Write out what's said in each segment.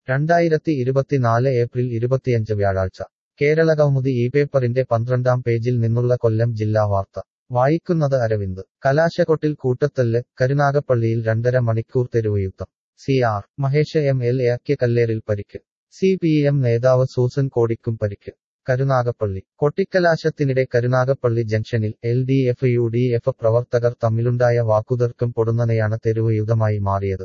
രണ്ടായിരത്തി ഇരുപത്തിനാല് ഏപ്രിൽ ഇരുപത്തിയഞ്ച് വ്യാഴാഴ്ച കേരള കൗമുദി ഈ പേപ്പറിന്റെ പന്ത്രണ്ടാം പേജിൽ നിന്നുള്ള കൊല്ലം ജില്ലാ വാർത്ത വായിക്കുന്നത് അരവിന്ദ് കലാശക്കൊട്ടിൽ കൂട്ടത്തല്ല് കരുനാഗപ്പള്ളിയിൽ രണ്ടര മണിക്കൂർ തെരുവുയുദ്ധം C R Mahesh M L എക്ക് കല്ലേറിൽ പരിക്ക് സി പി എം നേതാവ് സൂസൻ കോടിക്കും പരിക്ക് കരുനാഗപ്പള്ളി കൊട്ടിക്കലാശത്തിനിടെ കരുനാഗപ്പള്ളി ജംഗ്ഷനിൽ L D F U D F പ്രവർത്തകർ തമ്മിലുണ്ടായ വാക്കുതർക്കം പൊടുന്നനെയാണ് തെരുവുയുദ്ധമായി മാറിയത്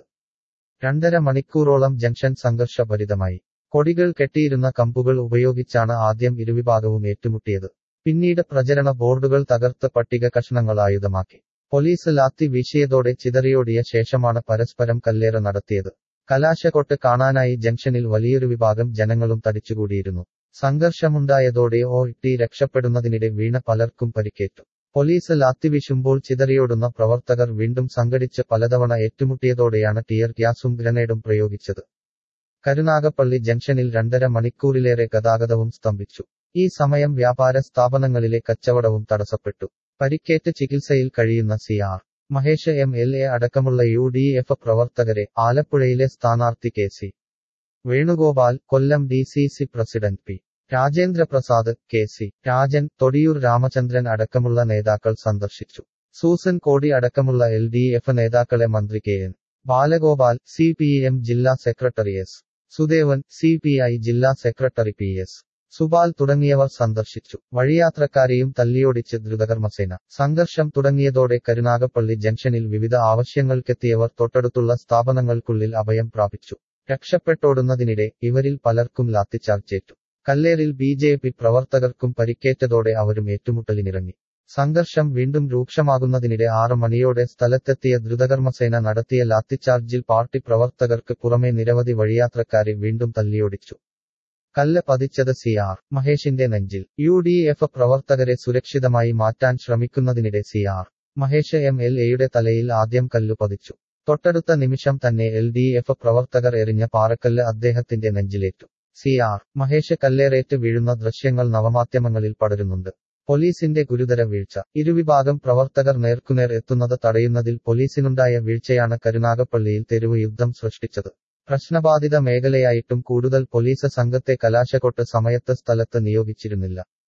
രണ്ടര മണിക്കൂറോളം ജംഗ്ഷൻ സംഘർഷഭരിതമായി കൊടികൾ കെട്ടിയിരുന്ന കമ്പുകൾ ഉപയോഗിച്ചാണ് ആദ്യം ഇരുവിഭാഗവും ഏറ്റുമുട്ടിയത് പിന്നീട് പ്രചരണ ബോർഡുകൾ തകർത്ത് പട്ടിക കഷ്ണങ്ങൾ ആയുധമാക്കി പോലീസ് ലാത്തി വീശിയതോടെ ചിതറിയോടിയ ശേഷമാണ് പരസ്പരം കല്ലേറ് നടത്തിയത് കലാശക്കൊട്ട് കാണാനായി ജംഗ്ഷനിൽ വലിയൊരു വിഭാഗം ജനങ്ങളും തടിച്ചുകൂടിയിരുന്നു സംഘർഷമുണ്ടായതോടെ ഓ ഇട്ടി രക്ഷപ്പെടുന്നതിനിടെ വീണ പലർക്കും പരിക്കേറ്റു പോലീസ് ലാത്തിവീശുമ്പോൾ ചിതറിയോടുന്ന പ്രവർത്തകർ വീണ്ടും സംഘടിച്ച് പലതവണ ഏറ്റുമുട്ടിയതോടെയാണ് ടിയർ ഗ്യാസും ഗ്രനേഡും പ്രയോഗിച്ചത് കരുനാഗപ്പള്ളി ജംഗ്ഷനിൽ രണ്ടര മണിക്കൂറിലേറെ ഗതാഗതവും സ്തംഭിച്ചു ഈ സമയം വ്യാപാര സ്ഥാപനങ്ങളിലെ കച്ചവടവും തടസ്സപ്പെട്ടു പരിക്കേറ്റ് ചികിത്സയിൽ കഴിയുന്ന C R Mahesh M L A അടക്കമുള്ള യു ഡി എഫ് പ്രവർത്തകരെ ആലപ്പുഴയിലെ സ്ഥാനാർത്ഥി K C Venugopal Kollam D C C president P Rajendraprasad K C Rajan Thodiyoor Ramachandran അടക്കമുള്ള നേതാക്കൾ സന്ദർശിച്ചു സൂസൻ കോടി അടക്കമുള്ള എൽ ഡി എഫ് നേതാക്കളെ മന്ത്രി K N Balagopal C P M ജില്ലാ secretary S Sudevan C P I ജില്ലാ സെക്രട്ടറി പി എസ് സുബാൽ തുടങ്ങിയവർ സന്ദർശിച്ചു വഴിയാത്രക്കാരെയും തല്ലിയോടിച്ച് ദ്രുതകർമ്മസേന സംഘർഷം തുടങ്ങിയതോടെ കരുനാഗപ്പള്ളി ജംഗ്ഷനിൽ വിവിധ ആവശ്യങ്ങൾക്കെത്തിയവർ തൊട്ടടുത്തുള്ള സ്ഥാപനങ്ങൾക്കുള്ളിൽ അഭയം പ്രാപിച്ചു രക്ഷപ്പെട്ടോടുന്നതിനിടെ ഇവരിൽ പലർക്കും ലാത്തിച്ചാർജേറ്റു കല്ലേറിൽ ബി ജെ പി പ്രവർത്തകർക്കും പരിക്കേറ്റതോടെ അവരും ഏറ്റുമുട്ടലിനിറങ്ങി സംഘർഷം വീണ്ടും രൂക്ഷമാകുന്നതിനിടെ ആറ് മണിയോടെ സ്ഥലത്തെത്തിയ ദ്രുതകർമ്മസേന നടത്തിയ ലാത്തിച്ചാർജിൽ പാർട്ടി പ്രവർത്തകർക്ക് പുറമെ നിരവധി വഴിയാത്രക്കാരെ വീണ്ടും തല്ലിയോടിച്ചു കല്ല് പതിച്ചത് സി ആർ മഹേഷിന്റെ നെഞ്ചിൽ യു ഡി എഫ് പ്രവർത്തകരെ സുരക്ഷിതമായി മാറ്റാൻ ശ്രമിക്കുന്നതിനിടെ C R Mahesh M L എയുടെ തലയിൽ ആദ്യം കല്ലു പതിച്ചു തൊട്ടടുത്ത നിമിഷം തന്നെ എൽ ഡി എഫ് പ്രവർത്തകർ എറിഞ്ഞ പാറക്കല്ല് അദ്ദേഹത്തിന്റെ നെഞ്ചിലേറ്റു സി ആർ മഹേഷ് കല്ലേറേറ്റ് വീഴുന്ന ദൃശ്യങ്ങൾ നവമാധ്യമങ്ങളിൽ പടരുന്നുണ്ട് പോലീസിന്റെ ഗുരുതര വീഴ്ച ഇരുവിഭാഗം പ്രവർത്തകർ നേർക്കുനേർ എത്തുന്നത് തടയുന്നതിൽ പോലീസിനുണ്ടായ വീഴ്ചയാണ് കരുനാഗപ്പള്ളിയിൽ തെരുവ് യുദ്ധം സൃഷ്ടിച്ചത് പ്രശ്നബാധിത മേഖലയായിട്ടും കൂടുതൽ പോലീസ് സംഘത്തെ കലാശക്കൊട്ട് സമയത്ത് സ്ഥലത്ത് നിയോഗിച്ചിരുന്നില്ല